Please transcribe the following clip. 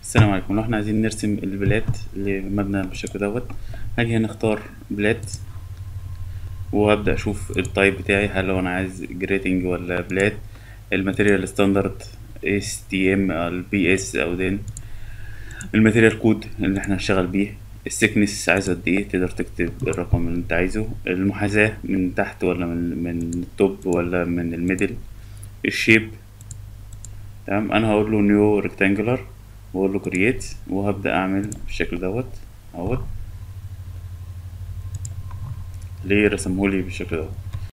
السلام عليكم لو احنا عايزين نرسم البلاد لمبنى بالشكل دوت هاجي هنا اختار بلاد وهبدأ اشوف التايب بتاعي هل لو انا عايز جريتنج ولا بلاد الماتيريال ستاندرد اس تي ام البي اس او دين الماتيريال كود اللي احنا هنشتغل بيه السكنس عايزه قد ايه تقدر تكتب الرقم اللي انت عايزه المحاذاة من تحت ولا من من التوب ولا من الميدل الشيب تمام انا هقول له نيو ريكتانجولار واقول له كرييت وهبدأ اعمل بالشكل دوت اهوت ليه رسمهولي بالشكل دوت